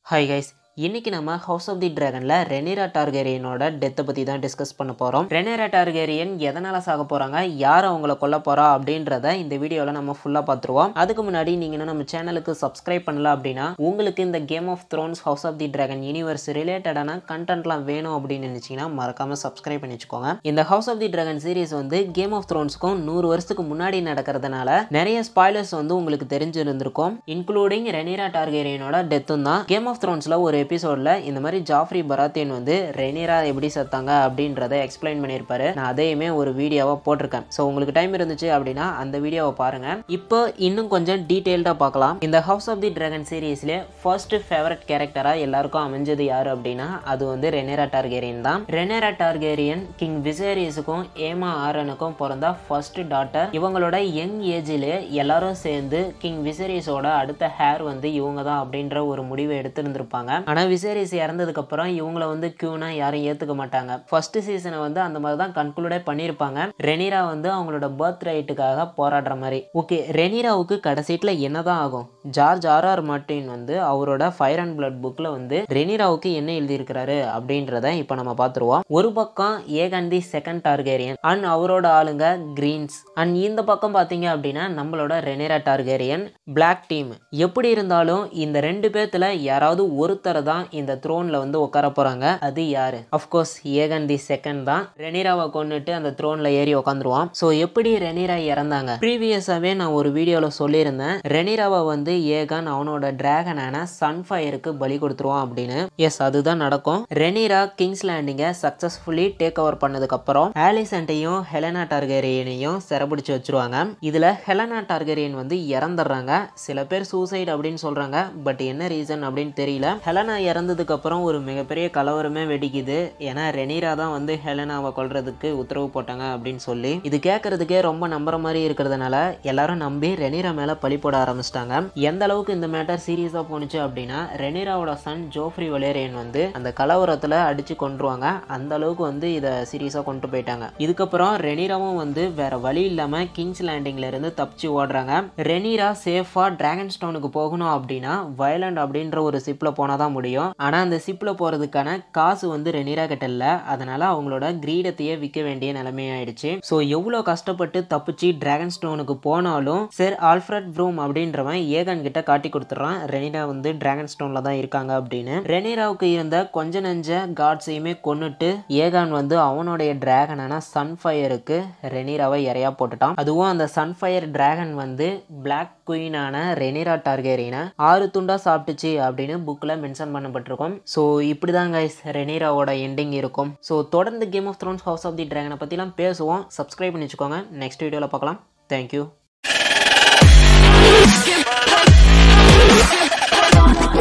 hi guys இன்னைக்கு நம்ம house of தி டிராகனில் ரெனிரா டார்கேரியனோட டெத்தை பற்றி தான் டிஸ்கஸ் பண்ண போகிறோம் ரெனிரா டார்கேரியன் எதனால் சாக போகிறாங்க யார் அவங்கள கொல்ல போகிறா அப்படின்றத இந்த வீடியோவில் நம்ம ஃபுல்லாக பார்த்துருவோம் அதுக்கு முன்னாடி நீங்கள் இன்னும் நம்ம சேனலுக்கு சப்ஸ்கிரைப் பண்ணல அப்படின்னா உங்களுக்கு இந்த game of thrones house of the dragon universe ரிலேட்டடான கண்டென்ட்லாம் வேணும் அப்படின்னு நினச்சிங்கன்னா மறக்காமல் சப்ஸ்கிரைப் பண்ணி வச்சுக்கோங்க இந்த house of the dragon series வந்து கேம் ஆஃப் த்ரோன்ஸ்க்கும் நூறு வருஷத்துக்கு முன்னாடி நடக்கிறதுனால நிறைய ஸ்பாய்லர்ஸ் வந்து உங்களுக்கு தெரிஞ்சிருந்திருக்கும் இன்க்ளூடிங் ரெனிரா டார்கேரியனோட டெத்தும் தான் கேம் ஆஃப் த்ரோன்ஸில் ஒரு எபிசோடில் இந்த மாதிரி ஜாஃப்ரி பராத்தியன் வந்து ரெனிரா எப்படி செத்தாங்க அப்படின்றத எக்ஸ்பிளைன் பண்ணியிருப்பாரு நான் அதையுமே ஒரு வீடியோவாக போட்டிருக்கேன் ஸோ உங்களுக்கு டைம் இருந்துச்சு அப்படின்னா அந்த வீடியோவை பாருங்க இப்போ இன்னும் கொஞ்சம் டீட்டெயில்டாக பார்க்கலாம் இந்த ஹவுஸ் ஆஃப் தி டிராகன் சீரீஸ்ல ஃபர்ஸ்ட் ஃபேவரட் கேரக்டராக எல்லாருக்கும் அமைஞ்சது யார் அப்படின்னா அது வந்து ரெனேரா டார்கேரியன் தான் ரெனேரா டார்கேரியன் கிங் விசேரியஸுக்கும் ஏமா ஆரனுக்கும் பிறந்த ஃபர்ஸ்ட் டாட்டர் இவங்களோட யங் ஏஜிலே எல்லாரும் சேர்ந்து கிங் விசேரியஸோட அடுத்த ஹேர் வந்து இவங்க தான் அப்படின்ற ஒரு முடிவை எடுத்திருந்திருப்பாங்க ஆனால் விசேரியஸ் இறந்ததுக்கு அப்புறம் இவங்கள வந்து கியூனா யாரும் ஏற்றுக்க மாட்டாங்க ஃபர்ஸ்ட் சீசனை வந்து அந்த மாதிரி தான் கன்க்ளூடே பண்ணியிருப்பாங்க ரெனிரா வந்து அவங்களோட பர்த் ரைட்டுக்காக போராடுற மாதிரி ஓகே ரெனிராவுக்கு கடைசீட்டில் என்னதான் ஆகும் ஜார்ஜ் ஆர் ஆர் மார்டின் வந்து அவரோட ஃபயர் அண்ட் பிளட் புக்கில் வந்து ரெனிராவுக்கு என்ன எழுதியிருக்கிறாரு அப்படின்றத இப்போ நம்ம பார்த்துருவோம் ஒரு பக்கம் ஏகந்தி செகண்ட் டார்கேரியன் அண்ட் அவரோட ஆளுங்க கிரீன்ஸ் அண்ட் இந்த பக்கம் பார்த்தீங்க அப்படின்னா நம்மளோட ரெனிரா டார்கேரியன் பிளாக் டீம் எப்படி இருந்தாலும் இந்த ரெண்டு பேர்த்துல யாராவது ஒருத்தர் தான் இந்த த்ரோனில் வந்து உட்கார போகிறாங்க அது யாரு அஃப்கோர்ஸ் ஏகன் தி செகண்ட் தான் ரெனிராவை கொண்டுட்டு அந்த த்ரோனில் ஏறி உட்காந்துருவான் ஸோ எப்படி ரெனிரா இறந்தாங்க ப்ரீவியஸாகவே நான் ஒரு வீடியோவில் சொல்லியிருந்தேன் ரெனிராவை வந்து ஏகன் அவனோட டிராகனான சன்ஃபயருக்கு பலி கொடுத்துருவான் அப்படின்னு எஸ் அதுதான் நடக்கும் ரெனிரா கிங்ஸ் லேண்டிங்கை சக்ஸஸ்ஃபுல்லி டேக் ஓவர் பண்ணதுக்கப்புறம் ஆலிசன்ட்டையும் ஹெலனா டார்கேரியனையும் சிறப்பிடிச்சு வச்சிருவாங்க இதில் ஹெலனா டார்கேரியன் வந்து இறந்துடுறாங்க சில பேர் சூசைட் அப்படின்னு சொல்கிறாங்க பட் என்ன ரீசன் அப்படின்னு தெரியல ஹெலனா இறந்ததுக்கு அப்புறம் ஒரு மிகப்பெரிய கலவரமே வெடிக்குது ஏன்னா ரெனிரா தான் வந்து ஹெலனாவை கொல்றதுக்கு உத்தரவு போட்டாங்க அப்படின்னு சொல்லி இது கேட்கறதுக்கே ரொம்ப நம்புற மாதிரி இருக்கிறதுனால எல்லாரும் நம்பி ரெனிரா மேல பழி போட ஆரம்பிச்சிட்டாங்க எந்த அளவுக்கு இந்த மேட்டர் சீரியஸா போணுச்சு அப்படின்னா ரெனிராவோட சன் ஜோஃப்ரி வலேரியன் வந்து அந்த கலவரத்துல அடிச்சு கொண்டுருவாங்க அந்த அளவுக்கு வந்து இதை சீரியஸா கொண்டு போயிட்டாங்க இதுக்கப்புறம் ரெனிராவும் வந்து வேற வழி இல்லாம கிங்ஸ் லேண்டிங்ல இருந்து தப்பிச்சு ஓடுறாங்க ரெனிரா சேஃபா டிராகன் ஸ்டோனுக்கு போகணும் அப்படின்னா வயலண்ட் அப்படின்ற ஒரு சிப்ல போனாதான் முடியும் ஆனா அந்த சிப்ல போறதுக்கான காசு வந்து ரெனிரா கிட்ட இல்ல அதனால அவங்களோட கிரீடத்தையே விற்க வேண்டிய நிலைமையாயிடுச்சு ஸோ எவ்வளோ கஷ்டப்பட்டு தப்பிச்சு டிராகன் ஸ்டோனுக்கு போனாலும் சார் ஆல்ஃப்ரட் ப்ரூம் அப்படின்றவன் ஏகன் கிட்ட காட்டி கொடுத்துட்றான் ரெனிரா வந்து டிராகன் ஸ்டோன்ல தான் இருக்காங்க அப்படின்னு ரெனிராவுக்கு இருந்த கொஞ்ச நெஞ்ச காட்ஸையுமே கொன்னுட்டு ஏகான் வந்து அவனுடைய டிராகனான சன்ஃபயருக்கு ரெனிராவை இறையா போட்டுட்டான் அதுவும் அந்த சன்ஃபயர் டிராகன் வந்து பிளாக் குயினான ரெனிரா டார்கேரியனை ஆறு துண்டா சாப்பிட்டுச்சு அப்படின்னு புக்கில் மென்ஷன் பண்ணப்பட்டிருக்கும் ஸோ இப்படி தான் கைஸ் ரெனிராவோட எண்டிங் இருக்கும் ஸோ தொடர்ந்து game of thrones house of the டிராகனை பற்றிலாம் பேசுவோம் சப்ஸ்கிரைப் பண்ணி வச்சுக்கோங்க நெக்ஸ்ட் வீடியோவில் பார்க்கலாம் தேங்க்யூ